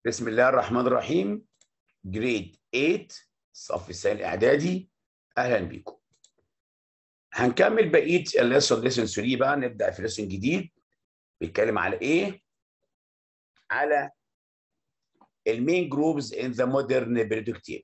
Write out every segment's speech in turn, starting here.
بسم الله الرحمن الرحيم جريد 8 الصف الثاني الاعدادي اهلا بيكم هنكمل بقيه الليسون ليسون 3 بقى نبدا في ليسون جديد بيتكلم على ايه على المين جروبز ان ذا مودرن بريدكتيف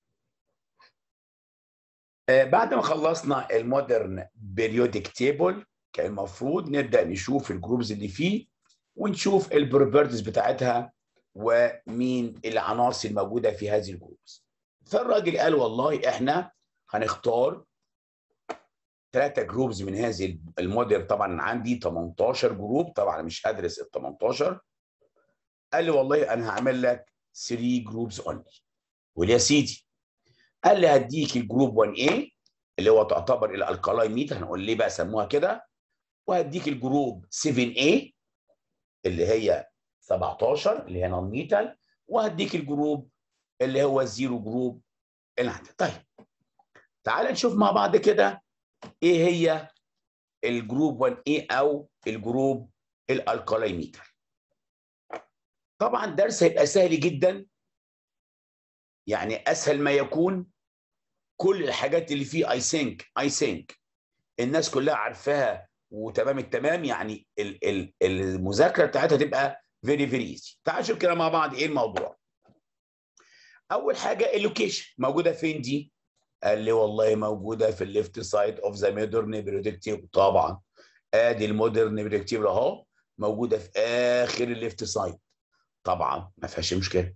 بعد ما خلصنا المودرن بيريودك تيبل كان المفروض نبدا نشوف الجروبز اللي فيه ونشوف البروبرتيز بتاعتها ومين العناصر الموجوده في هذه الجروبز فالراجل قال والله احنا هنختار ثلاثة جروبز من هذه الموديل طبعا عندي 18 جروب طبعا مش هدرس ال 18 قال لي والله انا هعمل لك 3 جروبز اونلي وليه يا سيدي قال لي هديك الجروب 1 a اللي هو تعتبر الالكالاي ميت هنقول ليه بقى سموها كده وهديك الجروب 7 a اللي هي 17 اللي هي نون ميتال وهديك الجروب اللي هو الزيرو جروب اللي عندك طيب تعال نشوف مع بعض كده ايه هي الجروب 1 a او الجروب الالكالاي ميتال طبعا درس هيبقى سهل جدا يعني اسهل ما يكون كل الحاجات اللي فيه اي سينك اي سينك الناس كلها عارفاها وتمام التمام يعني ال ال المذاكره بتاعتها تبقى فيري فيري ايزي تعال نشوف كده مع بعض ايه الموضوع اول حاجه اللوكيشن موجوده فين دي قال لي والله موجوده في الليفت سايد اوف ذا مودرن بريدكتيف طبعا ادي المودرن بريدكتيف اهو موجوده في اخر الليفت سايد طبعا ما فيهاش مشكله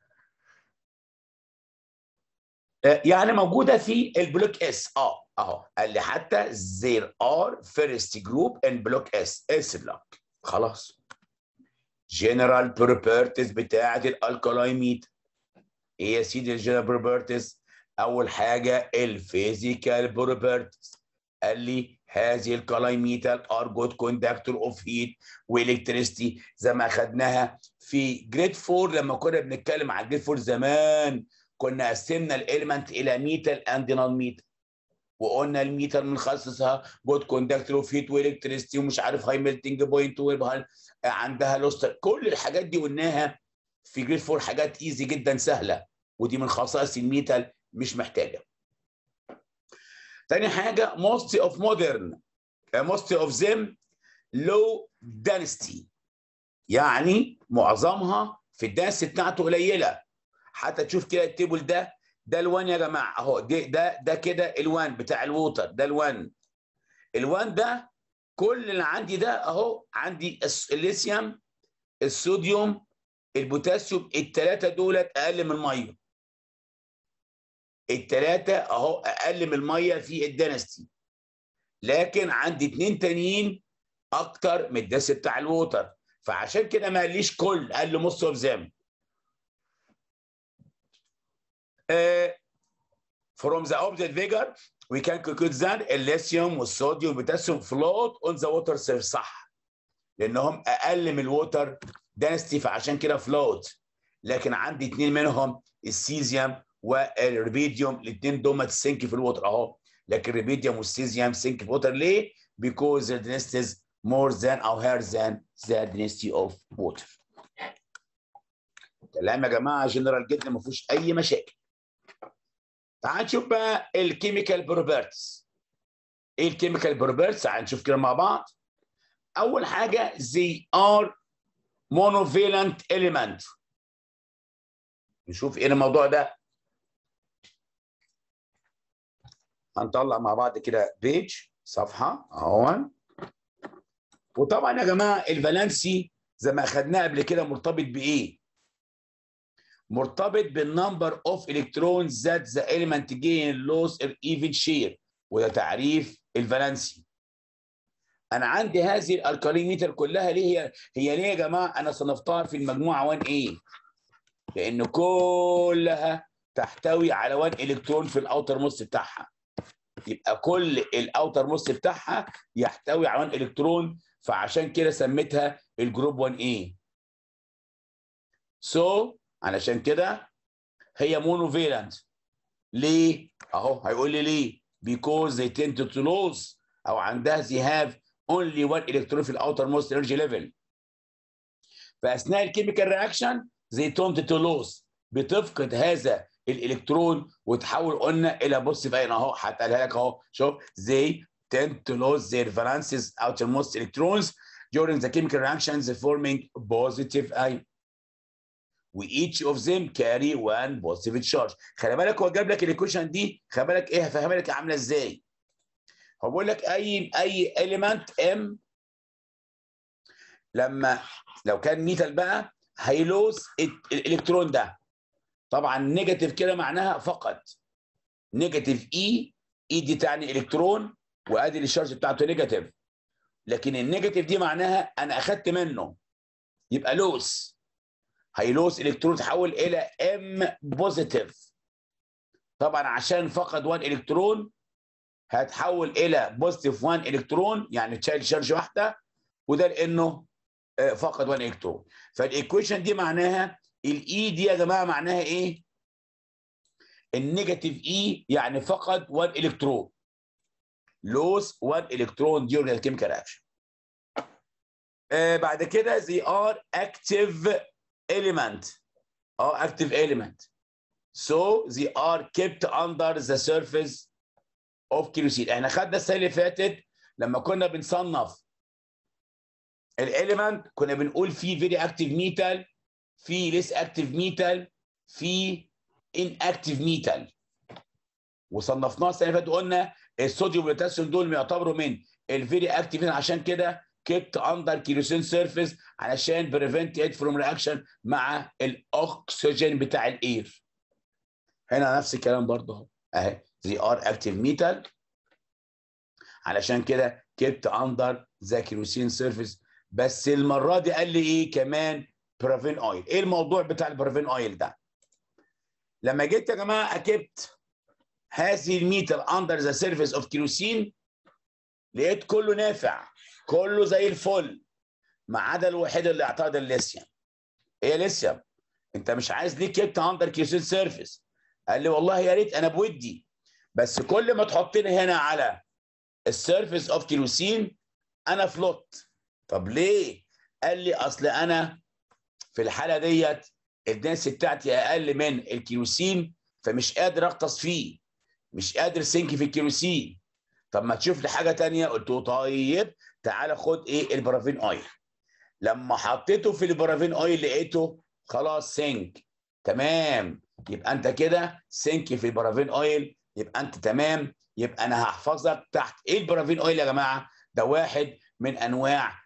يعني موجوده في البلوك اس اه اهو قال لي حتى there are first group in بلوك اس اس بلوك خلاص جنرال بروبرتيز بتاعه الالكالايميت ايه يا سيدي الجنرال بروبرتيز اول حاجه الفيزيكال بروبرتيز قال لي هذه الكلايميتال ار جود كوندكتور اوف هيت والكتريستي زي ما اخذناها في جريد 4 لما كنا بنتكلم على جريد 4 زمان كنا قسمنا الاليمنت الى ميتال اند نون ميتال وقلنا الميتال بنخصصها جود كوندكتور اوف هيت والكتريستي ومش عارف هاي ميلتنج بوينت ويبقى عندها لوستر كل الحاجات دي قلناها في جريد 4 حاجات ايزي جدا سهله ودي من خصائص الميتال مش محتاجه تاني حاجه most of modern most of them low density يعني معظمها في الدنس بتاعته قليله حتى تشوف كده التيبل ده ده الوان يا جماعه اهو ده ده كده الوان بتاع الووتر ده الوان الوان ده كل اللي عندي ده اهو عندي الليثيوم الصوديوم البوتاسيوم الثلاثه دولت اقل من الميه الثلاثه اهو اقل من الميه في الدنستي لكن عندي اثنين تانيين اكتر من الدس بتاع الووتر فعشان كده ما قاليش كل قال لي most of them Uh, from the object figure we can conclude that الليثيوم والصوديوم والبوتاسيوم float on the water surface صح لانهم اقل من الووتر density فعشان كده float لكن عندي اثنين منهم السيزيوم والريبيديوم الاثنين دول سينك في الووتر اهو لكن الريبيديوم والسيزيوم سينك في الووتر ليه؟ because the density is more than or higher than the density of water. كلام يا جماعه جنرال جدا ما فيهوش اي مشاكل. تعال نشوف بقى الكيميكال بروبرتيز ايه الكيميكال بروبرتيز تعال نشوف كده مع بعض اول حاجه they are monovalent element نشوف ايه الموضوع ده هنطلع مع بعض كده بيج صفحه اهو وطبعا يا جماعه الفالنسي زي ما اخدناه قبل كده مرتبط بايه مرتبط بالنمبر اوف الكترونز ذات ذا element gain loss or even share وده تعريف الفالنسي انا عندي هذه الالكاليميتر كلها ليه هي هي ليه يا جماعه انا صنفتها في المجموعه 1 a لان كلها تحتوي على 1 الكترون في الاوتر موست بتاعها يبقى كل الاوتر موست بتاعها يحتوي على 1 الكترون فعشان كده سميتها الجروب 1 a سو so, علشان كده هي مونوفيلنت ليه؟ اهو هيقول لي ليه؟ because they tend to lose او عندها they have only one electron في الاوتر موست energy level فاثناء الكيميكال رياكشن زي تونت تو لوس بتفقد هذا الالكترون وتحول قلنا الى بص في اهو هتقالها لك اهو شوف زي tend to lose their valences outermost electrons during the chemical reactions forming positive ion. We each of them carry one positive charge. خلي بالك هو جاب لك الايكويشن دي خلي بالك ايه هفهمها لك عامله ازاي. هو بيقول لك اي اي element m لما لو كان ميتال بقى هيلوز الالكترون ده طبعا نيجاتيف كده معناها فقط نيجاتيف اي اي دي تعني الكترون وادي الشارج بتاعته نيجاتيف لكن النيجاتيف دي معناها انا اخدت منه يبقى لوس هيلوس الكترون تحول الى ام بوزيتيف طبعا عشان فقد 1 الكترون هتحول الى بوزيتيف 1 الكترون يعني تشيل شارج واحده وده لانه فقد 1 الكترون فالايكويشن دي معناها الاي دي يا جماعه معناها ايه؟ النيجاتيف اي يعني فقد 1 الكترون لوس 1 الكترون during الكيميكال اكشن آه بعد كده they are active element اه active element so they are kept under the surface of kerosene احنا خدنا السنه اللي فاتت لما كنا بنصنف الاليمنت كنا بنقول في فيري اكتيف ميتال في ليس اكتيف ميتال في ان اكتيف ميتال وصنفناها السنه اللي فاتت قلنا الصوديوم والبوتاسيوم دول يعتبروا من الفيري اكتيف عشان كده كيبت اندر كيروسين سيرفيس علشان بريفنت ات فروم رياكشن مع الاكسجين بتاع الاير هنا نفس الكلام برضه اهو اهي زي ار اكتيف ميتال علشان كده كيبت اندر ذا كيروسين سيرفيس بس المره دي قال لي ايه كمان بارافين اويل ايه الموضوع بتاع البارافين اويل ده لما جيت يا جماعه اكبت هذه الميتال اندر ذا سيرفيس اوف كيروسين لقيت كله نافع كله زي الفل ما عدا الوحيد اللي اعترض الليثيوم ايه ليثيوم انت مش عايز ليه كبت اندر كيروسين سيرفيس قال لي والله يا ريت انا بودي بس كل ما تحطني هنا على السيرفيس اوف كيروسين انا فلوت طب ليه قال لي اصل انا في الحاله ديت الدنس بتاعتي اقل من الكيروسين فمش قادر اغطس فيه مش قادر سنك في الكيروسين طب ما تشوف لي حاجه تانية قلت له طيب تعالى خد ايه البرافين اويل لما حطيته في البرافين اويل لقيته خلاص سنك تمام يبقى انت كده سنك في البرافين اويل يبقى انت تمام يبقى انا هحفظك تحت ايه البرافين اويل يا جماعه ده واحد من انواع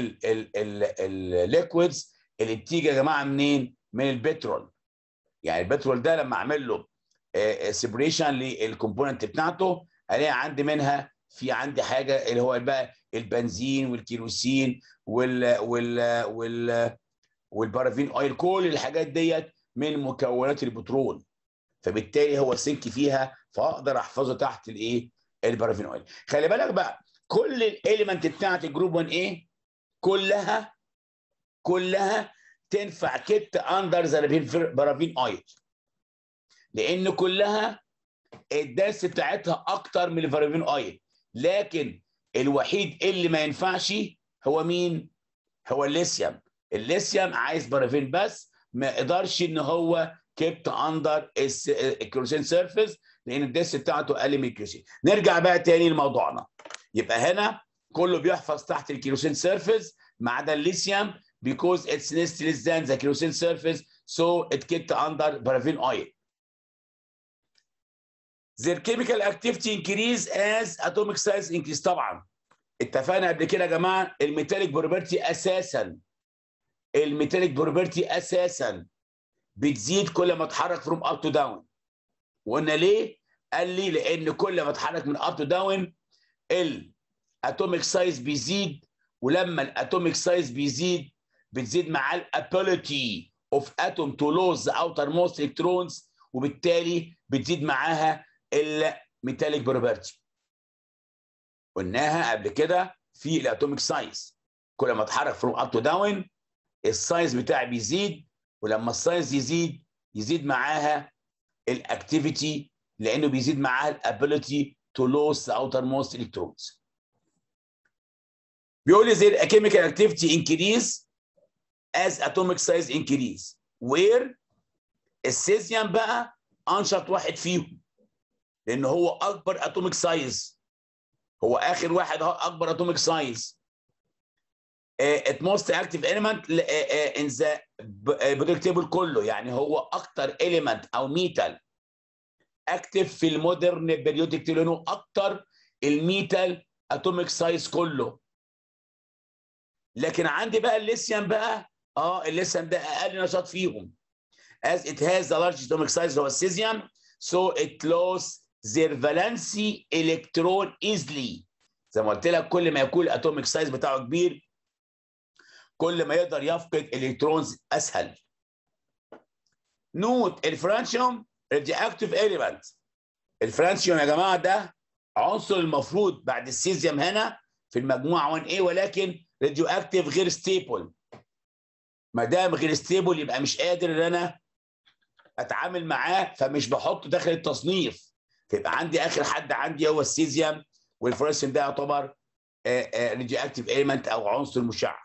الليكويدز اللي بتيجي يا جماعه منين من البترول يعني البترول ده لما اعمل له سيبريشن للكومبوننت بتاعته الاقي عندي منها في عندي حاجه اللي هو بقى البنزين والكيروسين وال وال وال والبارافين اويل كل الحاجات ديت من مكونات البترول فبالتالي هو سنك فيها فاقدر احفظه تحت الايه البارافين اويل خلي بالك بقى كل الاليمنت بتاعت الجروب 1 ايه كلها كلها تنفع كت اندر ذا بارافين اويل لان كلها الدرس بتاعتها اكتر من البارافين اويل لكن الوحيد اللي ما ينفعش هو مين هو الليثيوم الليثيوم عايز بارافين بس ما يقدرش ان هو كيبت اندر الكروسين سيرفيس لان الدرس بتاعته اقل من الكروسين نرجع بقى تاني لموضوعنا يبقى هنا كله بيحفظ تحت الكيروسين سيرفيس ما عدا الليثيوم because it's less than the kerosene surface so it kept under paraffin oil. Their chemical activity increase as atomic size increase طبعا اتفقنا قبل كده يا جماعه الميتاليك بروبرتي اساسا الميتاليك بروبرتي اساسا بتزيد كل ما اتحرك فروم اب تو داون وقلنا ليه؟ قال لي لان كل ما اتحرك من اب تو داون الاتوميك سايز بيزيد ولما الاتوميك سايز بيزيد بتزيد مع الابيليتي اوف اتوم تو لوز ذا اوتر موست الكترونز وبالتالي بتزيد معاها الميتاليك بروبرتي قلناها قبل كده في الاتوميك سايز كل ما اتحرك فروم اب تو داون السايز بتاعي بيزيد ولما السايز يزيد يزيد معاها الاكتيفيتي لانه بيزيد معاها الابيليتي تو لوز ذا اوتر موست الكترونز بيقول لي زي chemical activity increase as atomic size increase وير السيزيوم بقى انشط واحد فيهم لان هو اكبر اتوميك سايز هو اخر واحد اهو اكبر اتوميك سايز it most active element in the periodic table كله يعني هو اكتر element او ميتال اكتف في المودرن بيريودك تيبل لانه اكتر الميتال اتوميك سايز كله لكن عندي بقى الليثيوم بقى اه الليثيوم ده اقل نشاط فيهم as it has the largest atomic size اللي هو السيزيوم so it lost their valency electron easily زي ما قلت لك كل ما يكون الاتوميك سايز بتاعه كبير كل ما يقدر يفقد الكترونز اسهل نوت الفرانشيوم راديو اكتيف اليمنت الفرانشيوم يا جماعه ده عنصر المفروض بعد السيزيوم هنا في المجموعه 1A ولكن راديو اكتيف غير ستيبل ما دام غير ستيبل يبقى مش قادر ان انا اتعامل معاه فمش بحطه داخل التصنيف فيبقى عندي اخر حد عندي هو السيزيوم والفرانشيوم ده يعتبر راديو اكتيف اليمنت او عنصر مشع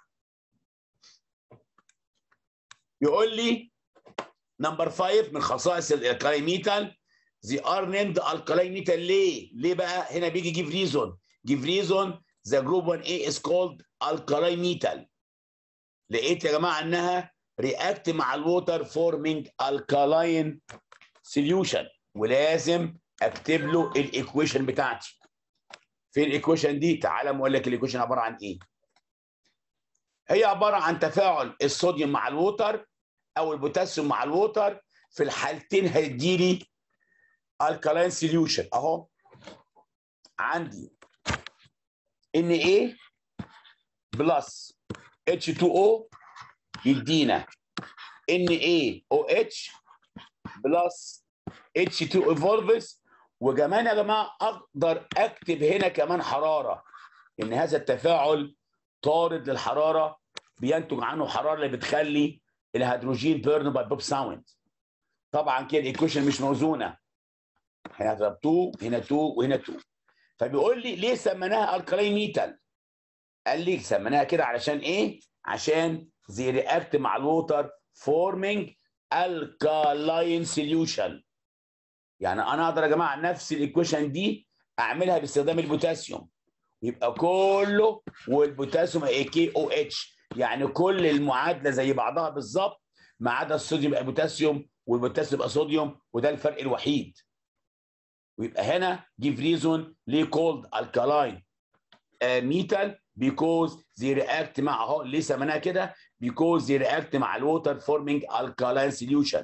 يقول لي نمبر 5 من خصائص الالكالي ميتال they are named alkaline metal ليه؟ ليه بقى؟ هنا بيجي give reason give reason the group 1A is called alkaline metal لقيت يا جماعه انها react مع الووتر forming alkaline solution ولازم اكتب له الايكويشن بتاعتي فين الايكويشن دي؟ تعالى اقول لك الايكويشن عباره عن ايه؟ هي عباره عن تفاعل الصوديوم مع الووتر او البوتاسيوم مع الووتر في الحالتين هيديلي الكالين سوليوشن اهو عندي ان ايه بلس H2O يدينا ان ايه او اتش بلس H2 ايفولفز وكمان يا جماعه اقدر اكتب هنا كمان حراره ان هذا التفاعل طارد للحراره بينتج عنه حراره اللي بتخلي الهيدروجين بيرن باي بوب ساوند طبعا كده الايكويشن مش موزونه هنا 2 هنا 2 وهنا 2 فبيقول لي ليه سميناها الكالين ميتال قال لي سميناها كده علشان ايه عشان زي رياكت مع الووتر فورمينج الكالاين سوليوشن يعني انا اقدر يا جماعه نفس الايكويشن دي اعملها باستخدام البوتاسيوم يبقى كله والبوتاسيوم اي كي او اتش يعني كل المعادله زي بعضها بالظبط ما عدا الصوديوم يبقى بوتاسيوم والبوتاسيوم يبقى صوديوم وده الفرق الوحيد ويبقى هنا give reason ليه called alkaline uh, metal because they react مع اهو ليه سميناها كده because they react مع الووتر forming alkaline solution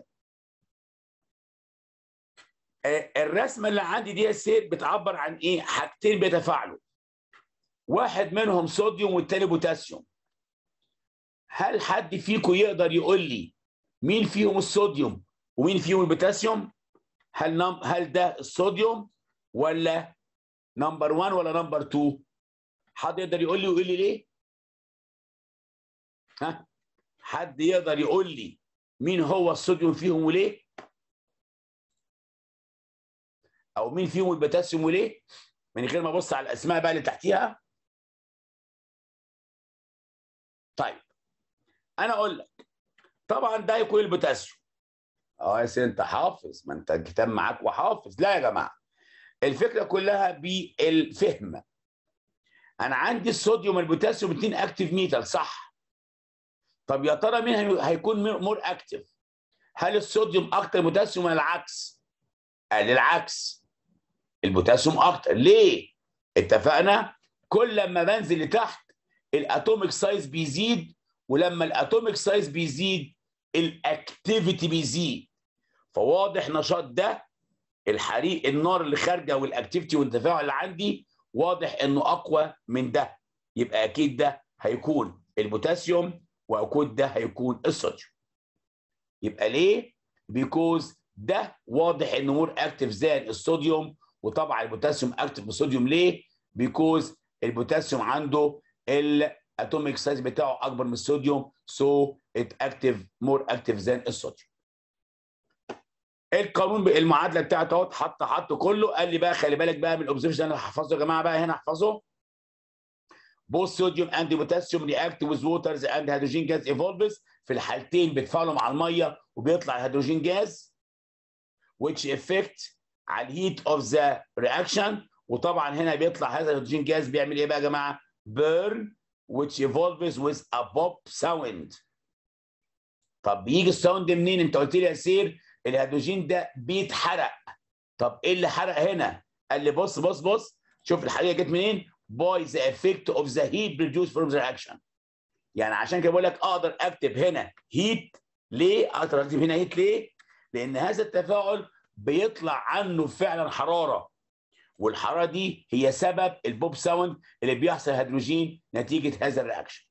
uh, الرسمه اللي عندي دي السير بتعبر عن ايه حاجتين بيتفاعلوا واحد منهم صوديوم والتاني بوتاسيوم هل حد فيكم يقدر يقول لي مين فيهم الصوديوم ومين فيهم البوتاسيوم هل نم... هل ده الصوديوم ولا نمبر 1 ولا نمبر 2 حد يقدر يقول لي ويقول لي ليه ها حد يقدر يقول لي مين هو الصوديوم فيهم وليه او مين فيهم البوتاسيوم وليه من غير ما ابص على الاسماء بقى اللي تحتيها طيب انا اقول لك طبعا ده يكون البوتاسيوم اه يا سيدي انت حافظ ما انت الكتاب معاك وحافظ لا يا جماعه الفكره كلها بالفهم انا عندي الصوديوم والبوتاسيوم الاثنين اكتيف ميتال صح طب يا ترى مين هيكون مور اكتيف هل الصوديوم اكتر بوتاسيوم ولا العكس قال العكس البوتاسيوم اكتر ليه اتفقنا كل لما بنزل لتحت الاتوميك سايز بيزيد ولما الاتوميك سايز بيزيد الاكتيفيتي بيزيد فواضح نشاط ده الحريق النار اللي خارجه والاكتيفيتي والتفاعل اللي عندي واضح انه اقوى من ده يبقى اكيد ده هيكون البوتاسيوم واكيد ده هيكون الصوديوم يبقى ليه بيكوز ده واضح انه مور اكتيف زان الصوديوم وطبعا البوتاسيوم اكتيف بالصوديوم ليه بيكوز البوتاسيوم عنده الاتوميك سايز بتاعه اكبر من الصوديوم سو ات اكتيف مور اكتيف ذان الصوديوم القانون المعادله بتاعته اهو حط حط كله قال لي بقى خلي بالك بقى من الاوبزرفيشن انا هحفظه يا جماعه بقى هنا احفظه both sodium and potassium react with waters and hydrogen gas evolves في الحالتين بيتفاعلوا مع الميه وبيطلع الهيدروجين جاز which affect على الهيت of the reaction وطبعا هنا بيطلع هذا الهيدروجين جاز بيعمل ايه بقى يا جماعه؟ burn which evolves with a pop sound طب بيجي الساوند منين؟ انت قلت لي يا سير الهيدروجين ده بيتحرق طب ايه اللي حرق هنا؟ قال لي بص بص بص شوف الحريقه جت منين؟ by the effect of the heat produced from the reaction يعني عشان كده بقول لك اقدر اكتب هنا هيت ليه؟ اقدر اكتب هنا هيت ليه؟ لان هذا التفاعل بيطلع عنه فعلا حراره والحراره دي هي سبب البوب ساوند اللي بيحصل هيدروجين نتيجه هذا الرياكشن.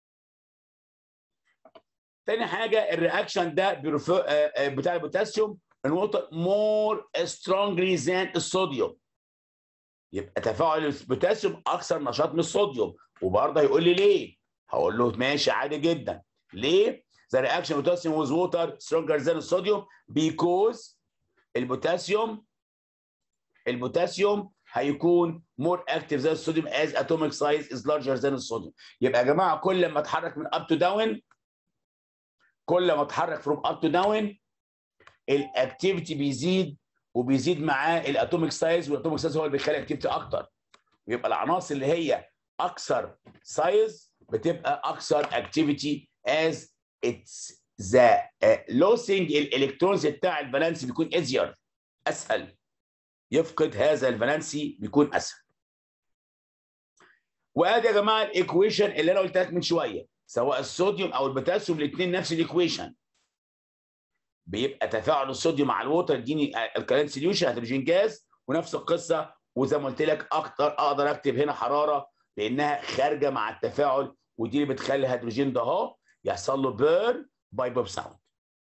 تاني حاجه الرياكشن ده بتاع البوتاسيوم الووتر مور سترونجلي ذان الصوديوم. يبقى تفاعل البوتاسيوم اكثر نشاط من الصوديوم وبرضه هيقول لي ليه؟ هقول له ماشي عادي جدا. ليه؟ The reaction of potassium with water stronger than sodium because البوتاسيوم البوتاسيوم هيكون more active than الصوديوم as atomic size is larger than الصوديوم يبقى يا جماعه كل ما اتحرك من up to down كل ما اتحرك from up to down الاكتيفيتي بيزيد وبيزيد معاه الاتوميك سايز والاتوميك سايز هو اللي بيخلي الاكتيفيتي اكتر ويبقى العناصر اللي هي اكثر سايز بتبقى اكثر اكتيفيتي as it's the uh, losing الالكترونز بتاع الفالنسي بيكون easier اسهل يفقد هذا الفالنسي بيكون اسهل وادي يا جماعه الايكويشن اللي انا قلت لك من شويه سواء الصوديوم او البوتاسيوم الاثنين نفس الايكويشن بيبقى تفاعل الصوديوم مع الووتر يديني الكالين سوليوشن هيدروجين جاز ونفس القصه وزي ما قلت لك اكتر اقدر اكتب هنا حراره لانها خارجه مع التفاعل ودي اللي بتخلي الهيدروجين ده اهو يحصل له بيرن باي بوب ساوند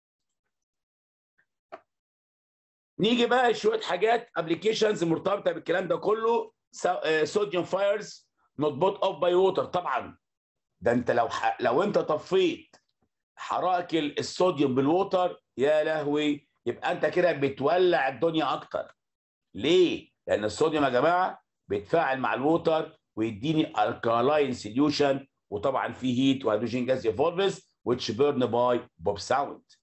نيجي بقى شويه حاجات ابلكيشنز مرتبطه بالكلام ده كله صوديوم فايرز نوت بوت اوف باي ووتر طبعا ده انت لو ح... لو انت طفيت حرائق الصوديوم بالووتر يا لهوي يبقى انت كده بتولع الدنيا اكتر ليه؟ لان الصوديوم يا جماعه بيتفاعل مع الووتر ويديني الكالاين سوليوشن وطبعا في هيت وهيدروجين جاز ايفولفز which burn by Bob sound.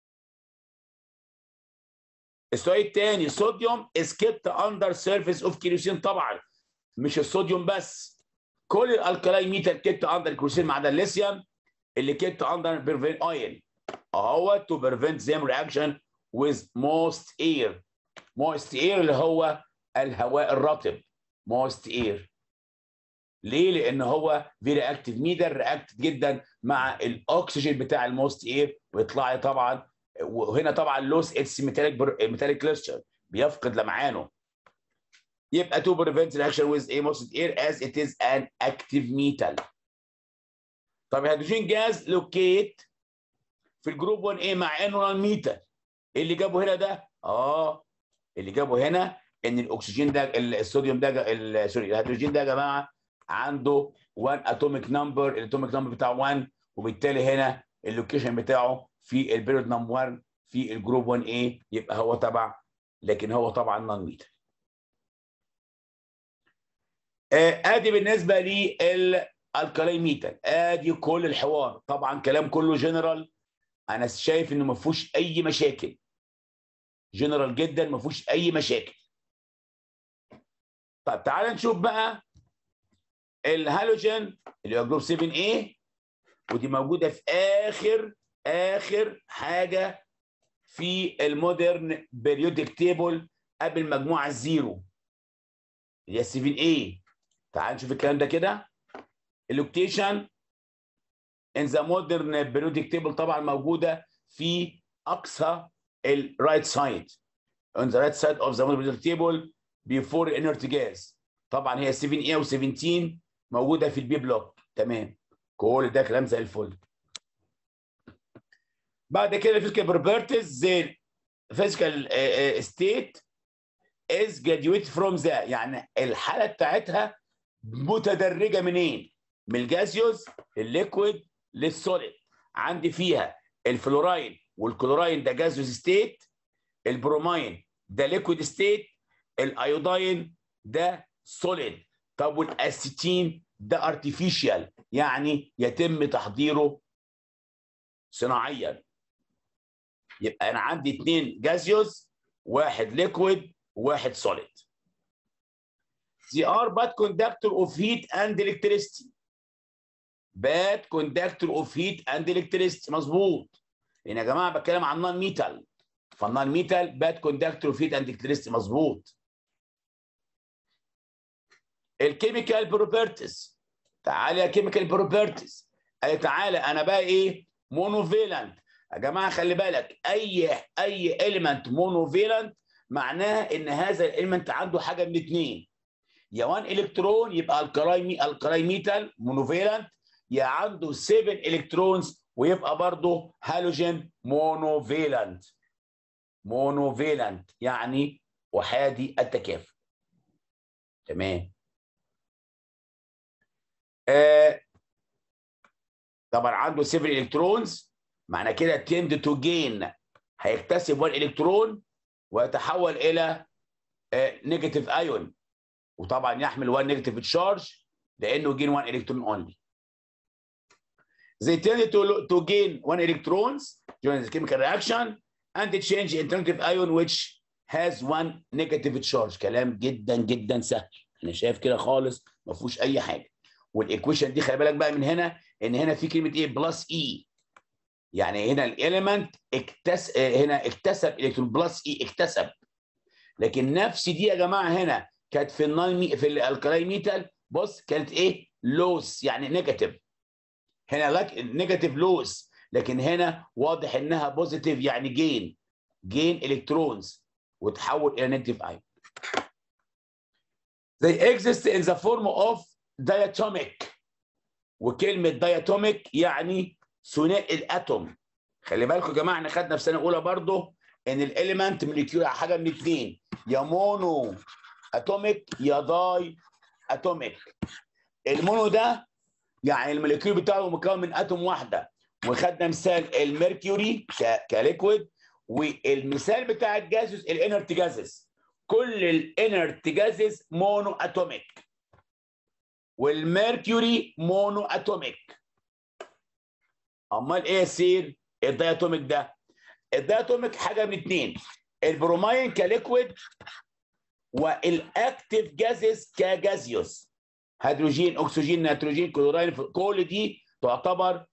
السؤال الثاني صوديوم is kept under surface of kerosene طبعا مش الصوديوم بس كل الالكالاين ميتال كيت اندر كروسين ما عدا الليثيوم اللي كيت اندر بيرفين اويل اهو to prevent them reaction with most air most air اللي هو الهواء الرطب most air ليه؟ لان هو فيري اكتف ميدر رياكت جدا مع الاكسجين بتاع الموست اير ويطلع لي طبعا وهنا طبعا لوس اتس ميتاليك ميتاليك كلستر بيفقد لمعانه يبقى to prevent reaction with a most air as it is an active metal طب الهيدروجين جاز لوكيت في الجروب 1 a مع انه نون ميتال ايه اللي جابه هنا ده؟ اه اللي جابه هنا ان الاكسجين ده الصوديوم ده سوري الهيدروجين ده يا جماعه عنده 1 اتوميك نمبر الاتوميك نمبر بتاعه 1 وبالتالي هنا اللوكيشن بتاعه في البيريود نمبر 1 في الجروب 1 a يبقى هو تبع لكن هو طبعا نون ميتال ادي بالنسبه للالكالي ميتال ادي كل الحوار طبعا كلام كله جنرال انا شايف انه ما فيهوش اي مشاكل جنرال جدا ما فيهوش اي مشاكل طب تعال نشوف بقى الهالوجين اللي هو جروب 7A ودي موجوده في اخر اخر حاجه في المودرن بيريودك تيبل قبل مجموعه الزيرو اللي هي 7A تعال نشوف الكلام ده كده اللوكتيشن ان ذا مودرن بيريودك تيبل طبعا موجوده في اقصى الرايت سايد on the right side of the modern periodic table before inert gas طبعا هي 7A و17 موجوده في البي بلوك تمام كل ده كلام زي الفل بعد كده الفيزيكال بروبرتيز زي الفيزيكال ستيت از جراديويت فروم ذا يعني الحاله بتاعتها متدرجه منين؟ من الجازيوس الليكويد للسوليد عندي فيها الفلوراين والكلوراين ده جازيوس ستيت البروماين ده ليكويد ستيت الايوداين ده سوليد طب والاسيتين ده ارتفيشال يعني يتم تحضيره صناعيا يبقى انا عندي اثنين جازيوس واحد ليكويد وواحد سوليد They are bad conductor of heat and electricity. Bad conductor of heat and electricity مظبوط. لان يا جماعه بتكلم عن نون ميتال فالنون ميتال باد كوندكتور اوف هيت اند الكتريستي مظبوط. الكيميكال بروبرتيز تعالى يا كيميكال بروبرتيز قال تعالى انا بقى ايه مونوفيلنت يا جماعه خلي بالك اي اي اليمنت مونوفيلنت معناها ان هذا الاليمنت عنده حاجه من اثنين يا 1 الكترون يبقى الكراي الكراي ميتال مونوفيلنت يا عنده 7 الكترونز ويبقى برضه هالوجين مونوفيلنت مونوفيلنت يعني احادي التكافؤ تمام آه طبعا عنده 7 الكترونز معنى كده تند تو جين هيكتسب 1 الكترون ويتحول الى نيجاتيف ايون وطبعا يحمل 1 نيجاتيف تشارج لانه جين 1 الكترون اونلي They tend to, to gain one electrons during the chemical reaction and they change into negative ion which has one negative charge كلام جدا جدا سهل انا شايف كده خالص ما فيهوش اي حاجه والايكويشن دي خلي بالك بقى من هنا ان هنا في كلمه ايه بلس اي يعني هنا الاليمنت اكتس هنا اكتسب الكترون بلس اي اكتسب لكن نفس دي يا جماعه هنا كانت في النون في الالكلاي ميتال بص كانت ايه لوس يعني نيجاتيف هنا لك نيجاتيف لوس لكن هنا واضح انها بوزيتيف يعني جين جين الكترونز وتحول الى نيجاتيف ايون They exist in the form of diatomic وكلمة diatomic يعني ثنائي الاتوم خلي بالكم يا جماعه احنا خدنا في سنه اولى برضه ان الاليمنت موليكيول حاجه من اثنين يا مونو اتوميك يا داي اتوميك المونو ده يعني الموليكيول بتاعه مكون من اتوم واحده وخدنا مثال الميركوري كليكويد والمثال بتاع الجازوس الانرت جازز كل الانرت جازز مونو اتوميك والميركوري مونو اتوميك امال ايه يصير الداياتوميك ده الداياتوميك حاجه من اتنين البروماين كليكويد والاكتيف جازز كجازيوس هيدروجين اكسجين نيتروجين كلوراين كل دي تعتبر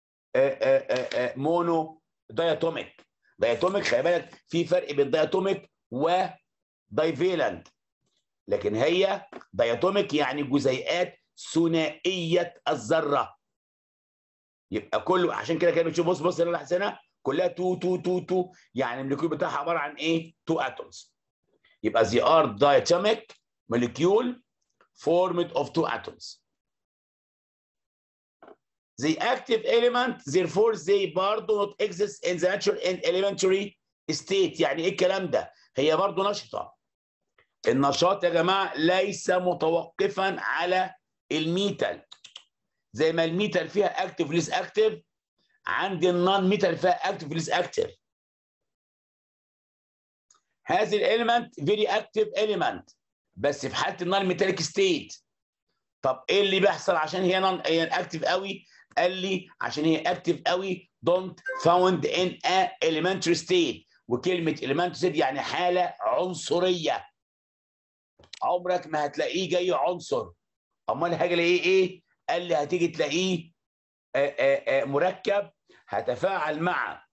مونو داياتوميك داياتوميك خلي بالك في فرق بين داياتوميك ودايفيلنت لكن هي داياتوميك يعني جزيئات ثنائيه الذره يبقى كله عشان كده كده بتشوف بص بص اللي هنا كلها 2 2 2 2 يعني الموليكيول بتاعها عباره عن ايه؟ 2 اتومز يبقى they are diatomic molecule formed of two atoms the active element therefore they برضه not exist in the natural and elementary state يعني ايه الكلام ده؟ هي برضه نشطه النشاط يا جماعه ليس متوقفا على الميتال زي ما الميتال فيها اكتف ليس اكتف عندي النون ميتال فيها اكتف ليس اكتف هذه الاليمنت فيري اكتف اليمنت بس في حاله النون ميتاليك ستيت طب ايه اللي بيحصل عشان هي نون هي اكتف قوي قال لي عشان هي اكتف قوي دونت فاوند ان ا elementary ستيت وكلمه elementary ستيت يعني حاله عنصريه عمرك ما هتلاقيه جاي عنصر امال هاجي الاقيه ايه قال لي هتيجي تلاقيه آآ آآ مركب هتفاعل مع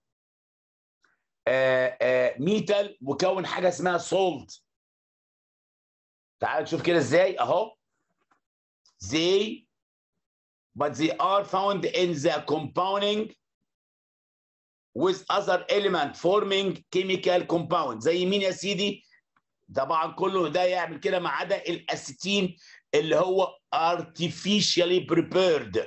آآ ميتال مكون حاجه اسمها سولت تعال نشوف كده ازاي اهو they but they are found in the compounding with other element forming chemical compound زي مين يا سيدي طبعا كله ده يعمل كده ما عدا الاسيتين اللي هو artificially prepared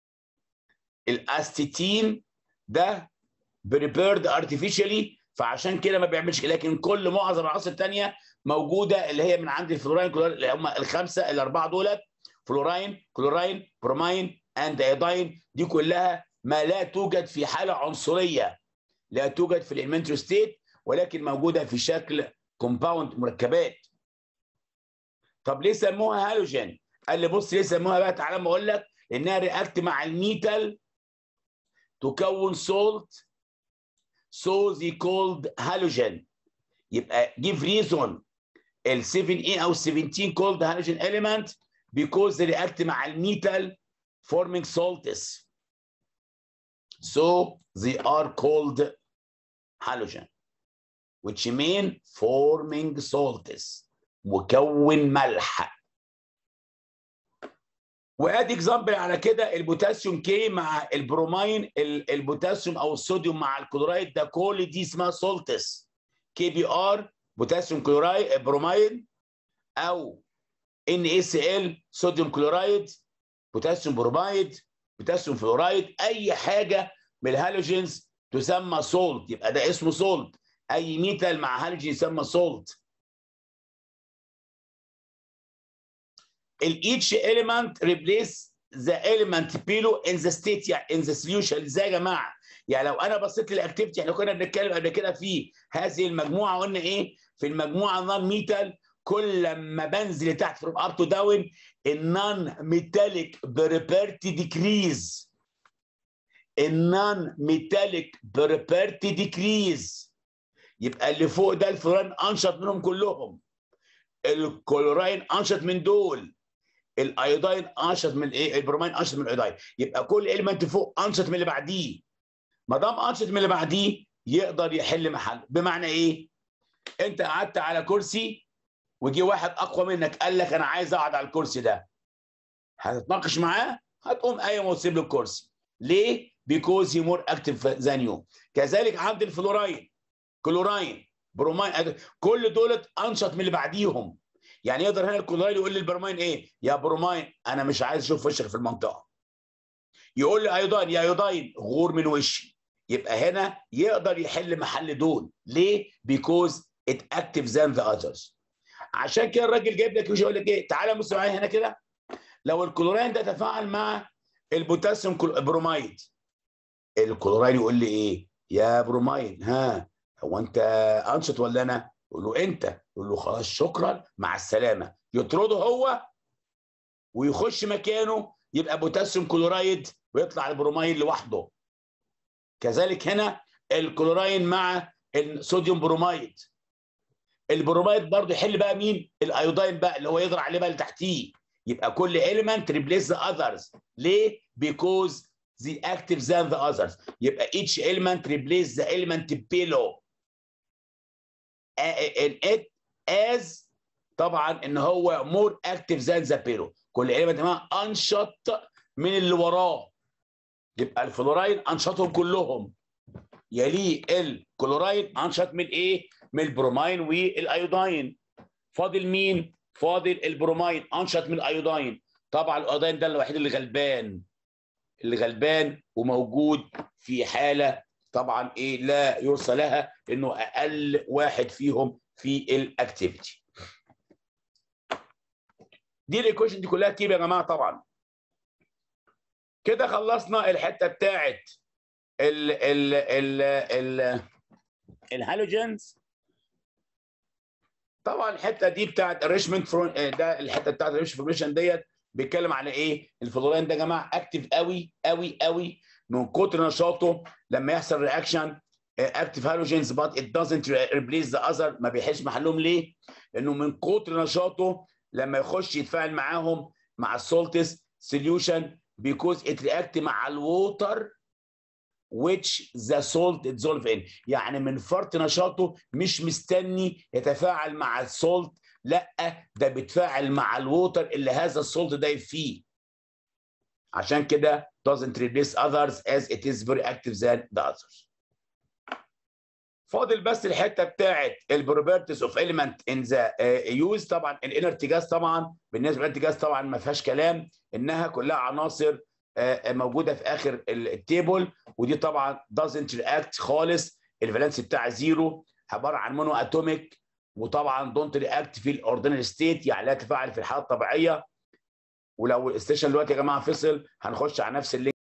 الاستيتين ده prepared artificially فعشان كده ما بيعملش لكن كل معظم العناصر الثانيه موجوده اللي هي من عند الفلوراين اللي هم الخمسه الاربعه دولت فلوراين كلوراين بروماين اند ايوداين دي كلها ما لا توجد في حاله عنصريه لا توجد في الالمنتري ستيت ولكن موجوده في شكل كومباوند مركبات طب ليه سموها هالوجين قال لي بص ليه سموها بقى تعالى ما اقول لك انها رياكت مع الميتال تكون سولت so they called halogen يبقى give reason ال 7A او 17 called halogen element because they react مع الميتال forming salts so they are called halogen which mean forming salts مكون ملح وادي اكزامبل على كده البوتاسيوم كي مع البرومين البوتاسيوم او الصوديوم مع الكلورايد ده كل دي اسمها سولتس كي بي ار بوتاسيوم كلورايد برومين او ان اي سي ال صوديوم كلورايد بوتاسيوم بروميد بوتاسيوم فلورايد اي حاجه من الهالوجينز تسمى سولت يبقى ده اسمه سولت اي ميتال مع هالوجين يسمى سولت each element replace the element below in the state يعني in the solution ازاي يا جماعه؟ يعني لو انا بصيت للاكتيفيتي احنا كنا بنتكلم قبل كده في هذه المجموعه قلنا ايه؟ في المجموعه نون ميتال كل ما بنزل لتحت فروم اب تو داون النون ميتاليك بريبرتي ديكريز النون ميتاليك بريبرتي ديكريز يبقى اللي فوق ده الفلورين انشط منهم كلهم الكلوراين انشط من دول الايودين انشط من ايه البرومين انشط من الايودين يبقى كل اليمنت فوق انشط من اللي بعديه ما دام انشط من اللي بعديه يقدر يحل محل بمعنى ايه انت قعدت على كرسي وجي واحد اقوى منك قال لك انا عايز اقعد على الكرسي ده هتتناقش معاه هتقوم قايم وتسيب له الكرسي ليه بيكوز هي مور اكتف ذان يو كذلك عند الفلوراين كلوراين برومين كل دولت انشط من اللي بعديهم يعني يقدر هنا الكلوراين يقول للبرومين ايه يا برومين انا مش عايز اشوف وشك في المنطقه يقول لي ايودين يا ايودين غور من وشي يبقى هنا يقدر يحل محل دول ليه بيكوز ات اكتف ذان ذا اذرز عشان كده الراجل جايب لك يقول لك ايه تعالى بص معايا هنا كده لو الكلوراين ده تفاعل مع البوتاسيوم بروميد الكلوراين يقول لي ايه يا برومين ها هو انت انشط ولا انا يقول له انت يقول له خلاص شكرا مع السلامه يطرده هو ويخش مكانه يبقى بوتاسيوم كلورايد ويطلع البرومين لوحده كذلك هنا الكلوراين مع الصوديوم بروميد البروميد برضه يحل بقى مين الايودين بقى اللي هو يضرب عليه بقى اللي تحتيه يبقى كل element replace the others ليه because the active than the others يبقى each element replace the element below and it as طبعا ان هو more active than the below كل element ما انشط من اللي وراه يبقى الفلوراين انشطهم كلهم يليه الكلوراين انشط من ايه؟ من البرومين والايودين فاضل مين؟ فاضل البرومين انشط من الايودين طبعا الايودين ده الوحيد اللي غلبان اللي غلبان وموجود في حاله طبعا ايه لا يرثى لها انه اقل واحد فيهم في الاكتيفيتي دي الايكويشن دي كلها كيب يا جماعه طبعا كده خلصنا الحته بتاعت ال ال ال ال الهالوجينز طبعا الحته دي بتاعت الريشمنت فرون ده الحته بتاعت الريشمنت فورميشن ديت بيتكلم على ايه؟ الفلورين ده يا جماعه اكتف قوي قوي قوي من كتر نشاطه لما يحصل رياكشن اكتف هالوجينز بات ات دازنت ريبليس ذا اذر ما بيحلش محلهم ليه؟ لانه من كتر نشاطه لما يخش يتفاعل معاهم مع السولتس سوليوشن بيكوز ات رياكت مع الووتر which the salt dissolve in يعني من فرط نشاطه مش مستني يتفاعل مع السولت لا ده بيتفاعل مع الووتر اللي هذا السولت ده فيه عشان كده doesn't replace others as it is very active than the others فاضل بس الحته بتاعت البروبرتيز اوف element ان ذا يوز طبعا الانرت جاز طبعا بالنسبه للانرت جاز طبعا ما فيهاش كلام انها كلها عناصر موجوده في اخر التيبل ودي طبعا doesn't react خالص الفالنسي بتاعها زيرو عباره عن مونو اتوميك وطبعا دونت رياكت في الاوردينري ستيت يعني لا تفاعل في الحاله الطبيعيه ولو الستيشن دلوقتي يا جماعه فصل هنخش على نفس اللينك